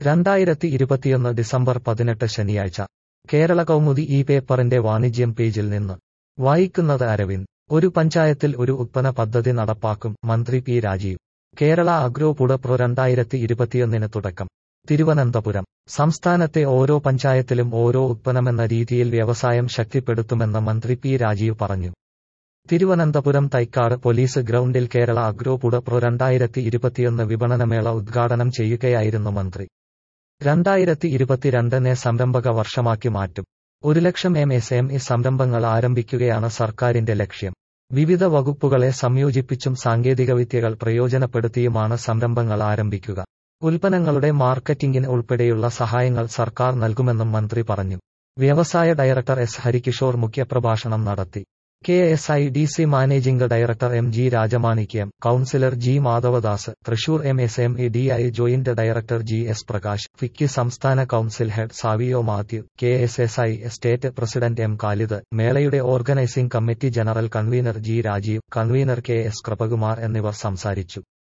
രണ്ടായിരത്തി ഇരുപത്തിയൊന്ന് ഡിസംബർ പതിനെട്ട് ശനിയാഴ്ച കേരള കൗമുദി ഈ പേപ്പറിന്റെ വാണിജ്യം പേജിൽ നിന്ന് വായിക്കുന്നത് അരവിന്ദ് ഒരു പഞ്ചായത്തിൽ ഒരു ഉത്പന്ന പദ്ധതി നടപ്പാക്കും മന്ത്രി P Rajeev Kerala agro food pro രണ്ടായിരത്തി ഇരുപത്തിയൊന്നിന് തുടക്കം തിരുവനന്തപുരം സംസ്ഥാനത്തെ ഓരോ പഞ്ചായത്തിലും ഓരോ ഉത്പന്നമെന്ന രീതിയിൽ വ്യവസായം ശക്തിപ്പെടുത്തുമെന്ന് മന്ത്രി പി രാജീവ് പറഞ്ഞു തിരുവനന്തപുരം തൈക്കാട് പോലീസ് ഗ്രൗണ്ടിൽ കേരള അഗ്രോ പുടപ്രോ രണ്ടായിരത്തി ഇരുപത്തിയൊന്ന് വിപണനമേള ഉദ്ഘാടനം ചെയ്യുകയായിരുന്നു മന്ത്രി രണ്ടായിരത്തി ഇരുപത്തിരണ്ടിനെ സംരംഭക വർഷമാക്കി മാറ്റും ഒരു ലക്ഷം എം എസ് എം ഇ സംരംഭങ്ങൾ ആരംഭിക്കുകയാണ് സർക്കാരിന്റെ ലക്ഷ്യം വിവിധ വകുപ്പുകളെ സംയോജിപ്പിച്ചും സാങ്കേതികവിദ്യകൾ പ്രയോജനപ്പെടുത്തിയുമാണ് സംരംഭങ്ങൾ ആരംഭിക്കുക ഉൽപ്പന്നങ്ങളുടെ മാർക്കറ്റിംഗിന് ഉൾപ്പെടെയുള്ള സഹായങ്ങൾ സർക്കാർ നൽകുമെന്നും മന്ത്രി പറഞ്ഞു വ്യവസായ ഡയറക്ടർ എസ് ഹരികിഷോർ മുഖ്യപ്രഭാഷണം നടത്തി K S I D C managing director M G Rajamanickam councillor G Madhavadas Thrissur M S M E D I joint director G S Prakash FICCI സംസ്ഥാന council head Savio Mathew K S S I state president M Khalid മേളയുടെ organising committee general convener G Rajeev convener K S Kripakumar എന്നിവർ സംസാരിച്ചു